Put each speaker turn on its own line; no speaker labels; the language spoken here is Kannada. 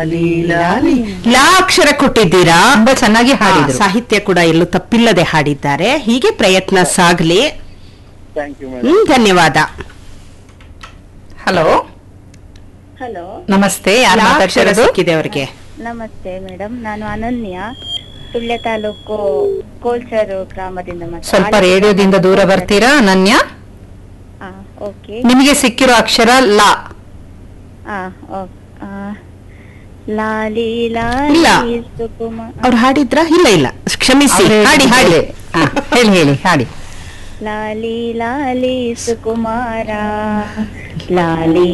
ಲಾ ಅಕ್ಷರ ಕೊಟ್ಟಿದ್ದೀರಾ
ತುಂಬಾ ಚೆನ್ನಾಗಿ ಹಾಡಿದ್ರು
ಆ, ಸಾಹಿತ್ಯ ಕೂಡ ಎಲ್ಲೂ ತಪ್ಪಿಲ್ಲದೆ ಹಾಡಿದ್ದಾರೆ ಹೀಗೆ ಪ್ರಯತ್ನ ಸಾಗ್ಲಿ
ಥ್ಯಾಂಕ್ ಯು ಮೇಡಮ್
ಹ್ಮ್ ಧನ್ಯವಾದ
ಹಲೋ
ಹಲೋ
ನಮಸ್ತೆ ಯಾರು
ಲಾ ಅಕ್ಷರ
ಮಾತಾಡ್ತಿರೋದು
ಸಿಕ್ಕಿದೆ ಅವ್ರಿಗೆ
ನಮಸ್ತೆ ಮೇಡಮ್ ನಾನು ಅನನ್ಯ ಸುಳ್ಯ ತಾಲೂಕು ಕೋಲ್ಚರು ಗ್ರಾಮದಿಂದ ಮಾತಾಡ್ತಾ-
ಸ್ವಲ್ಪ ರೇಡಿಯೋದಿಂದ ದೂರ ಬರ್ತೀರಾ ಅನನ್ಯ
ಹಾ ಓಕೆ
ನಿಮಗೆ ಸಿಕ್ಕಿರೋ ಅಕ್ಷರ ಲಾ
ಹಾ ಓ- ಆ, ಲಾಲಿ
ಇಲ್ಲ.
ಲಾಲಿ ಸುಕುಮ
ಅವ್ರು ಹಾಡಿದ್ರ ಇಲ್ಲ ಇಲ್ಲ ಕ್ಷಮಿಸಿ
ಅವ್ರು
ಹಾಡಿ ಹಾಡಿ
ಹಾ, ಹೇಳಿ ಹೇಳಿ ಹಾಡಿ
ಲಾಲಿ ಲಾಲಿ ಸುಕುಮಾರ ಲಾಲಿ